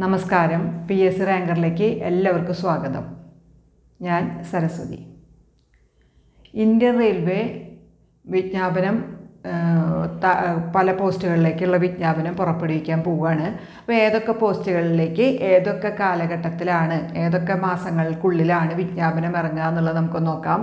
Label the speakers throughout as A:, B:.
A: നമസ്കാരം P S C റാങ്കറിലേക്ക് എല്ലാവർക്കും സ്വാഗതം ഞാൻ സരസ്വതി ഇന്ത്യൻ റെയിൽവേ വിജ്ഞാപനം ആ, ത- പല പോസ്റ്റുകളിലേക്കുള്ള വിജ്ഞാപനം പുറപ്പെടുവിക്കാൻ പോവുകയാണ് അപ്പോൾ ഏതൊക്കെ പോസ്റ്റുകളിലേക്ക് ഏതൊക്കെ കാലഘട്ടത്തിലാണ് ഏതൊക്കെ മാസങ്ങൾക്കുള്ളിലാണ് വിജ്ഞാപനം ഇറങ്ങുക എന്നുള്ളത് നമുക്ക് നോക്കാം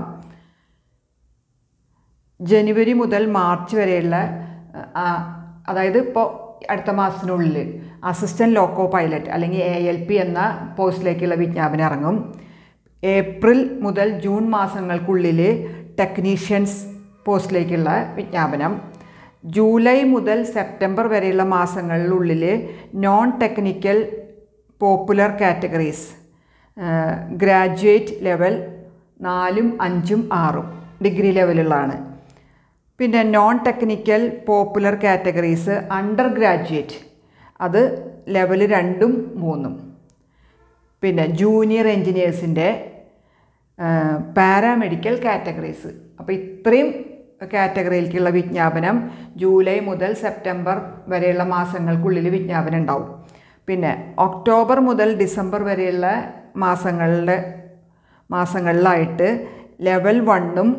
A: ജനുവരി മുതൽ മാർച്ച് വരെയുള്ള ആ, അതായത് ഇപ്പോൾ അടുത്ത മാസത്തിനുള്ളിൽ അസിസ്റ്റൻറ്റ് ലോക്കോ പൈലറ്റ് അല്ലെങ്കിൽ എ എൽ പി എന്ന പോസ്റ്റിലേക്കുള്ള വിജ്ഞാപനം ഇറങ്ങും ഏപ്രിൽ മുതൽ ജൂൺ മാസങ്ങൾക്കുള്ളിൽ ടെക്നീഷ്യൻസ് പോസ്റ്റിലേക്കുള്ള വിജ്ഞാപനം ജൂലൈ മുതൽ സെപ്റ്റംബർ വരെയുള്ള മാസങ്ങളിലുള്ളിൽ non technical popular categories graduate level നാലും അഞ്ചും ആറും ഡിഗ്രി ലെവലുള്ളതാണ് പിന്നെ non technical popular categories undergraduate അത് ലെവൽ രണ്ടും മൂന്നും പിന്നെ ജൂനിയർ എൻജിനീയേഴ്സിൻ്റെ പാരാമെഡിക്കൽ കാറ്റഗറീസ് അപ്പോൾ ഇത്രയും കാറ്റഗറിയിലേക്കുള്ള വിജ്ഞാപനം ജൂലൈ മുതൽ സെപ്റ്റംബർ വരെയുള്ള മാസങ്ങൾക്കുള്ളിൽ വിജ്ഞാപനം ഉണ്ടാവും പിന്നെ ഒക്ടോബർ മുതൽ ഡിസംബർ വരെയുള്ള മാസങ്ങളിലെ മാസങ്ങളിലായിട്ട് ലെവൽ വണ്ണും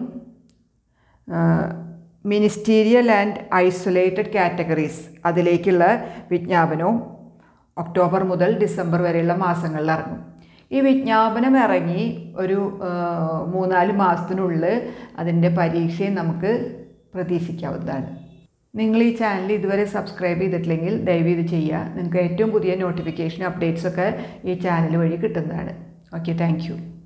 A: മിനിസ്റ്റീരിയൽ ആൻഡ് ഐസൊലേറ്റഡ് കാറ്റഗറീസ് അതിലേക്കുള്ള വിജ്ഞാപനവും ഒക്ടോബർ മുതൽ ഡിസംബർ വരെയുള്ള മാസങ്ങളിൽ ഇറങ്ങും ഈ വിജ്ഞാപനം ഇറങ്ങി ഒരു ആ, മൂന്നാല് മാസത്തിനുള്ളിൽ അതിൻ്റെ പരീക്ഷയും നമുക്ക് പ്രതീക്ഷിക്കാവുന്നതാണ് നിങ്ങൾ ഈ ചാനൽ ഇതുവരെ സബ്സ്ക്രൈബ് ചെയ്തിട്ടില്ലെങ്കിൽ ദയവ് ഇത് ചെയ്യുക നിങ്ങൾക്ക് ഏറ്റവും പുതിയ നോട്ടിഫിക്കേഷൻ അപ്ഡേറ്റ്സൊക്കെ ഈ ചാനൽ വഴി കിട്ടുന്നതാണ് ഓക്കെ താങ്ക്